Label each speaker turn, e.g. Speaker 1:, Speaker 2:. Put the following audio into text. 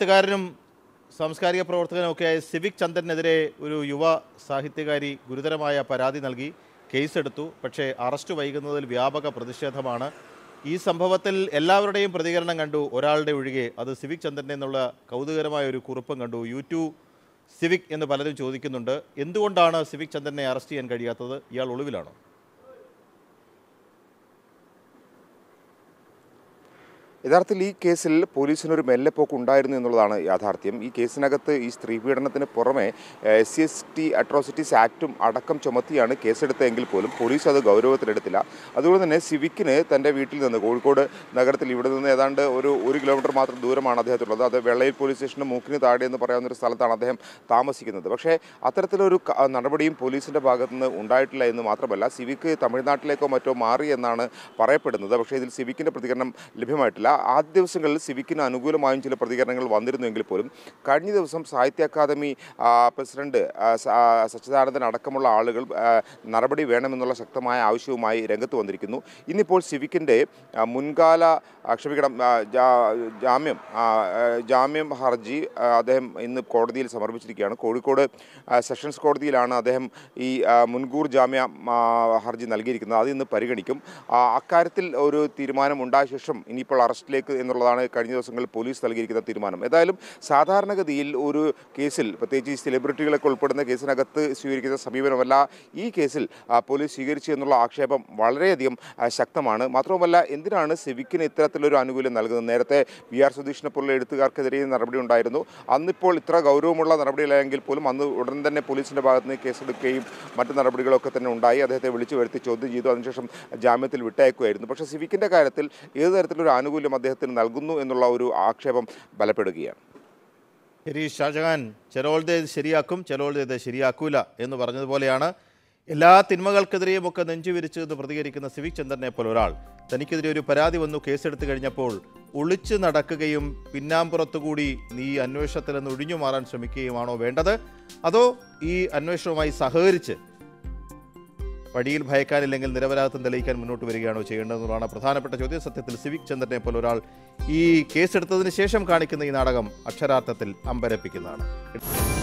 Speaker 1: എഴുത്തുകാരനും സാംസ്കാരിക പ്രവർത്തകനുമൊക്കെയായ സിവിക് ചന്ദ്രനെതിരെ ഒരു യുവ സാഹിത്യകാരി ഗുരുതരമായ പരാതി നൽകി കേസെടുത്തു പക്ഷേ അറസ്റ്റ് വൈകുന്നതിൽ വ്യാപക പ്രതിഷേധമാണ് ഈ സംഭവത്തിൽ എല്ലാവരുടെയും പ്രതികരണം കണ്ടു ഒരാളുടെ ഒഴികെ അത് സിവിക് ചന്ദ്രൻ എന്നുള്ള കൗതുകരമായ ഒരു കുറിപ്പും കണ്ടു യൂട്യൂബ് സിവിക് എന്ന് പലരും ചോദിക്കുന്നുണ്ട് എന്തുകൊണ്ടാണ് സിവിക് ചന്ദ്രനെ അറസ്റ്റ് ചെയ്യാൻ കഴിയാത്തത് ഇയാൾ ഒളിവിലാണോ
Speaker 2: യഥാർത്ഥത്തിൽ ഈ കേസിൽ പോലീസിനൊരു മെല്ലെപ്പോക്ക് ഉണ്ടായിരുന്നു എന്നുള്ളതാണ് യാഥാർത്ഥ്യം ഈ കേസിനകത്ത് ഈ സ്ത്രീ പീഡനത്തിന് പുറമെ S C S T atrocities ആക്റ്റും അടക്കം ചുമത്തിയാണ് കേസെടുത്തതെങ്കിൽ പോലും പോലീസ് അത് ഗൗരവത്തിലെടുത്തില്ല അതുകൊണ്ട് തന്നെ സിവിക്കിന് തൻ്റെ വീട്ടിൽ നിന്ന് കോഴിക്കോട് നഗരത്തിൽ ഇവിടെ നിന്ന് ഏതാണ്ട് ഒരു ഒരു കിലോമീറ്റർ മാത്രം ദൂരമാണ് അദ്ദേഹത്തിനുള്ളത് അത് വെള്ളയിൽ പോലീസ് സ്റ്റേഷന് മൂക്കിന് താഴെ എന്ന് പറയാവുന്ന ഒരു സ്ഥലത്താണ് അദ്ദേഹം താമസിക്കുന്നത് പക്ഷേ അത്തരത്തിലൊരു ക- നടപടിയും പോലീസിൻ്റെ ഭാഗത്തു നിന്ന് ഉണ്ടായിട്ടില്ല എന്ന് മാത്രമല്ല സിവിക്ക് തമിഴ്നാട്ടിലേക്കോ മറ്റോ മാറി എന്നാണ് പറയപ്പെടുന്നത് പക്ഷേ ഇതിൽ സിവിക്കിൻ്റെ പ്രതികരണം ലഭ്യമായിട്ടില്ല ആദ്യ ദിവസങ്ങളിൽ സിവിക്കിന് അനുകൂലമായും ചില പ്രതികരണങ്ങൾ വന്നിരുന്നുവെങ്കിൽ പോലും കഴിഞ്ഞ ദിവസം സാഹിത്യ അക്കാദമി ആ, പ്രസിഡന്റ് ആ, സ- ആ, സച്ചിദാനന്ദൻ അടക്കമുള്ള ആളുകൾ ആ, നടപടി വേണമെന്നുള്ള ശക്തമായ ആവശ്യവുമായി രംഗത്ത് വന്നിരിക്കുന്നു ഇന്നിപ്പോൾ സിവിക്കിൻ്റെ ആ, മുൻകാല ആ, ക്ഷമിക്കണം ആ, ജാ- ജാമ്യം ആ, ആ, ജാമ്യം ഹർജി ആ, അദ്ദേഹം ഇന്ന് കോടതിയിൽ സമർപ്പിച്ചിരിക്കുകയാണ് കോഴിക്കോട് ആ, സെഷൻസ് കോടതിയിലാണ് അദ്ദേഹം ഈ ആ, മുൻകൂർ ജാമ്യ ആ, ഹർജി നൽകിയിരിക്കുന്നത് അത് ഇന്ന് പരിഗണിക്കും ആ, അക്കാര്യത്തിൽ ഒരു തീരുമാനം ഉണ്ടായ ശേഷം ഇനിയിപ്പോൾ അറസ്റ്റിലേക്ക് എന്നുള്ളതാണ് കഴിഞ്ഞ ദിവസങ്ങളിൽ പോലീസ് നൽകിയിരിക്കുന്ന തീരുമാനം ഏതായാലും സാധാരണഗതിയിൽ ഒരു കേസിൽ പ്രത്യേകിച്ച് ഈ സെലിബ്രിറ്റികളൊക്കെ ഉൾപ്പെടുന്ന കേസിനകത്ത് സ്വീകരിക്കുന്ന സമീപനമല്ല ഈ കേസിൽ ആ, പോലീസ് സ്വീകരിച്ചു എന്നുള്ള ആക്ഷേപം വളരെയധികം ആ, ശക്തമാണ് മാത്രവുമല്ല എന്തിനാണ് സിവിക്കിന് ഇത്തരത്തിലൊരു ആനുകൂല്യം നൽകുന്നത് നേരത്തെ വി ആർ സുധീഷിനെ പോലുള്ള എഴുത്തുകാർക്കെതിരെ നടപടി ഉണ്ടായിരുന്നു അന്നിപ്പോൾ ഇത്ര ഗൗരവമുള്ള നടപടിയിലായെങ്കിൽ പോലും അന്ന് ഉടൻ തന്നെ പോലീസിൻ്റെ ഭാഗത്ത് നിന്ന് കേസെടുക്കുകയും മറ്റു നടപടികളൊക്കെ തന്നെ ഉണ്ടായി അദ്ദേഹത്തെ വിളിച്ചു വരുത്തി ചോദ്യം ചെയ്തു അതിനുശേഷം ജാമ്യത്തിൽ വിട്ടയക്കുകയായിരുന്നു പക്ഷേ സിവിക്കിൻ്റെ കാര്യത്തിൽ ഏത് തരത്തിലൊരു ആനുകൂല്യം അദ്ദേഹത്തിന് നൽകുന്നു എന്നുള്ള ഒരു ആക്ഷേപം ബലപ്പെടുകയാണ്
Speaker 1: ശരി ഷാജഹാൻ ചിലവുടേത് ശരിയാക്കും ചിലവുടേത് ശരിയാക്കൂല എന്ന് പറഞ്ഞതുപോലെയാണ് എല്ലാ തിന്മകൾക്കെതിരെയും ഒക്കെ നെഞ്ചുവിരിച്ച് എന്ന് പ്രതികരിക്കുന്ന സിവിക് ചന്ദ്രനെ പോലെ ഒരാൾ തനിക്കെതിരെ ഒരു പരാതി വന്നു കേസെടുത്ത് കഴിഞ്ഞപ്പോൾ ഒളിച്ചു നടക്കുകയും പിന്നാമ്പുറത്തുകൂടി നീ ഈ അന്വേഷണത്തിൽ നിന്ന് ഒഴിഞ്ഞു മാറാൻ ശ്രമിക്കുകയുമാണോ വേണ്ടത് അതോ ഈ അന്വേഷണവുമായി സഹകരിച്ച് വഴിയിൽ ഭയക്കാനില്ലെങ്കിൽ നിരപരാധിത്വം തെളിയിക്കാൻ മുന്നോട്ട് വരികയാണോ ചെയ്യേണ്ടതെന്നുള്ളതാണ് പ്രധാനപ്പെട്ട ചോദ്യം സത്യത്തിൽ സിവിക് ചന്ദ്രനെ പോലെ ഒരാൾ ഈ കേസെടുത്തതിന് ശേഷം കാണിക്കുന്ന ഈ നാടകം അക്ഷരാർത്ഥത്തിൽ അമ്പരപ്പിക്കുന്നതാണ്